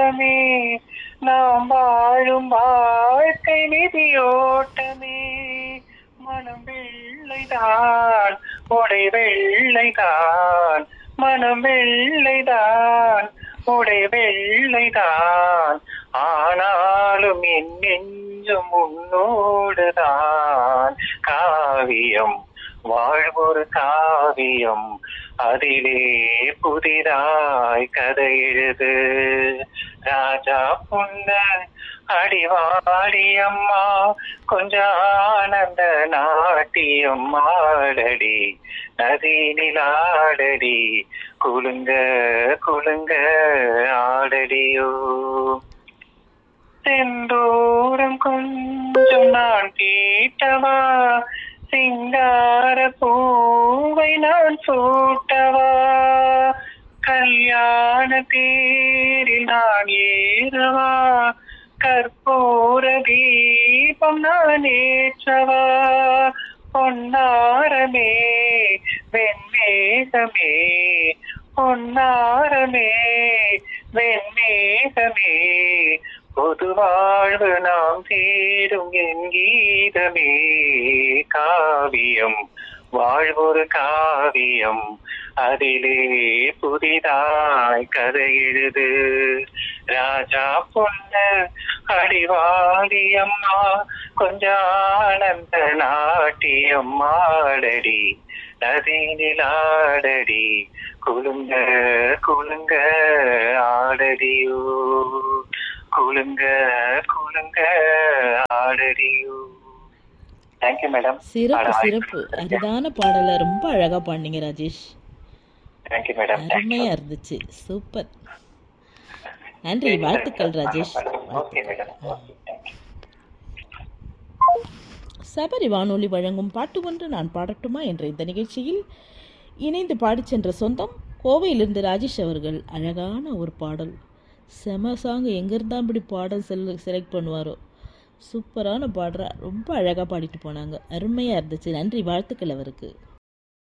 ஓட்டமே நாம் வாழும் வாழ்க்கை நிதியோட்டமே மனம் வெள்ளைதான் உடை வெள்ளைதான் மனம் வெள்ளைதான் உடை வெள்ளைதான் ஆனாலும் என் நெஞ்சம் உன்னோடுதான் காவியம் வாழ்வொரு காவியம் அதிலே புதிதாய் கதை எழுது ராஜா புன்ன அடிவாடி அம்மா கொஞ்சம் ஆனந்த நாட்டியம் ஆடடி நதியிலாடடி குலுங்க குலுங்க ஆடடியோ செந்தூரம் கொஞ்சம் நான் தீட்டவா சிங்கார பூவை நான் சூட்டவா கல்யாண தேரில் நான் ஏறவா கற்பூர தீபம் நான் ஏற்றவா பொன்னாரமே வெண்மேகமே பொன்னாரமே வெண்மேகமே பொது வாழ்வு நாம் சேரும் என் கீதமே காவியம் வாழ்வொரு காவியம் அதிலே புதிதாய் கதை எழுது ராஜா பொண்ணு அடிவாடி அம்மா கொஞ்சம் ஆனந்த நாட்டியம் ஆடடி நதியிலாடடி குலுங்க குலுங்க ஆடடியோ குலுங்க குலுங்க ஆடடியோ தேங்க்யூ மேடம் சிறப்பு சிறப்பு அரிதான பாடலை ரொம்ப அழகா பாடினீங்க ராஜேஷ் தேங்க்யூ மேடம் அருமையா இருந்துச்சு சூப்பர் நன்றி வாழ்த்துக்கள் Rajesh okay madam okay thank you Sabari வானொலி வழங்கும் பாட்டு ஒன்று நான் பாடட்டுமா என்ற இந்த நிகழ்ச்சியில் இணைந்து பாடிச் சென்ற சொந்தம் கோவையிலிருந்து ராஜேஷ் அவர்கள் அழகான ஒரு பாடல் செம சாங் எங்கேருந்தா இப்படி பாடல் செல் செலக்ட் பண்ணுவாரோ சூப்பரான பாடுறா ரொம்ப அழகாக பாடிட்டு போனாங்க அருமையாக இருந்துச்சு நன்றி வாழ்த்துக்கள் அவருக்கு